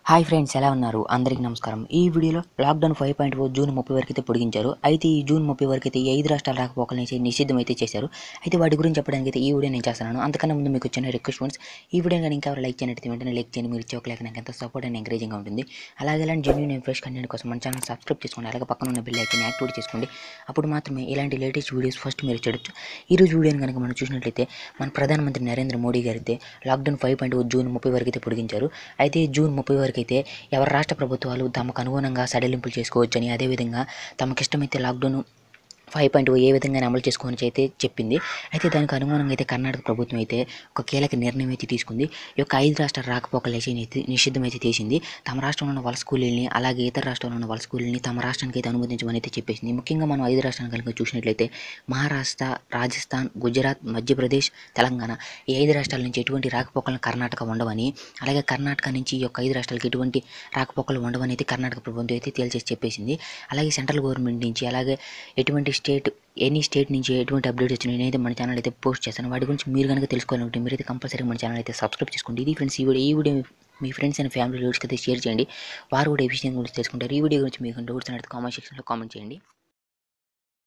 hi friends ఎలా ఉన్నారు అందరికీ నమస్కారం ఈ వీడియోలో lockdown five point o June ముప్పై వరకు అయితే పొడిగించారు అయితే ఈ జూన్ ముప్పై వరకు అయితే ఈ ఐదు రాష్ట్రాల రాకపోకలను అయితే నిషిద్ధం అయితే చేశారు అయితే వాటి గురించి చెప్పడానికి అయితే ఈ వీడియో నేను చేస్తున్నాను అంతకన్నా ముందు మీకు వచ్చిన రిక్వెస్ట్ ఫ్రెండ్స్ ఈ వీడియో కానీ ఇంకా లైక్ చేయనట్టు వెంటనే లైక్ చేయండి మీరు ఇచ్చే ఒక లైక్ నాకు ఎంత సపోర్ట్ అండ్ ఎంకరేజింగ్గా ఉంటుంది అలాగే ఇలాంటి జెన్యున్ అండ్ ఫ్రెష్ కంటెంట్ కోసం మన ఛానల్ సబ్స్క్రైబ్ చేసుకోండి అలాగే పక్కన ఉన్న బిల్ ఐకన్ యాక్టివేట్ చేసుకోండి అప్పుడు మాత్రమే ఇలాంటి లేటెస్ట్ వీడియోస్ ఫస్ట్ మీరు చూడొచ్చు ఈ రోజు వీడియోని కనుక మనం చూసినట్లయితే మన ప్రధానమంత్రి నరేంద్ర మోడీ గారు అయితే లాక్డౌన్ ఫైవ్ పాయింట్ జూన్ ముప్పై వరకు అయితే పొడిగించారు అయితే జూన్ ముప్పై వరకు అయితే ఎవరి రాష్ట్ర ప్రభుత్వాలు తమకు అనుగుణంగా సడలింపులు చేసుకోవచ్చని అదేవిధంగా తమకిష్టమైతే లాక్డౌన్ ఫైవ్ పాయింట్ ఏ విధంగా అమలు చేసుకోని అయితే చెప్పింది అయితే దానికి అనుగుణంగా అయితే కర్ణాటక ప్రభుత్వం అయితే ఒక కీలక నిర్ణయం అయితే తీసుకుంది ఈ యొక్క ఐదు రాష్ట్రాల రాకపోకలు అయితే నిషిద్ధం అయితే చేసింది తమ రాష్ట్రంలో ఉన్న వలస కూలీల్ని అలాగే ఇతర రాష్ట్రాల్లో ఉన్న వలస కూలీల్ని తమ రాష్ట్రానికి అయితే అనుమతించమని అయితే చెప్పేసింది ముఖ్యంగా మనం ఐదు రాష్ట్రాలను కనుక చూసినట్లయితే మహారాష్ట్ర రాజస్థాన్ గుజరాత్ మధ్యప్రదేశ్ తెలంగాణ ఈ ఐదు రాష్ట్రాల నుంచి ఎటువంటి రాకపోకలను కర్ణాటక ఉండవని అలాగే కర్ణాటక నుంచి ఈ యొక్క ఐదు రాష్ట్రాలకు ఎటువంటి రాకపోకలు ఉండవని అయితే కర్ణాటక ప్రభుత్వం అయితే తేల్చేసి చెప్పేసింది అలాగే సెంట్రల్ గవర్నమెంట్ నుంచి అలాగే ఎటువంటి స్టేట్ ఎనీ స్టేట్ నుంచి ఎటువంటి అప్డేట్స్ వచ్చినాయి నేనైతే మన ఛానల్ అయితే పోస్ట్ చేస్తాను వాటి గురించి మీరు కనుక తెలుసుకోవాలంటే మీరైతే కంపల్సరీ మన ఛానల్ అయితే సబ్స్క్రైబ్ చేసుకోండి ఇది ఫ్రెండ్స్ ఈ వీడియో ఈ వీడియో మీ ఫ్రెండ్స్ అండ్ ఫ్యామిలీ లీడర్స్కి అయితే షేర్ చేయండి వారు కూడా ఈ విషయం గురించి తెలుసుకుంటారు ఈ వీడియో గురించి మీకు డౌట్స్ అనేది కామెంట్ సెక్షన్లో కామెంట్ చేయండి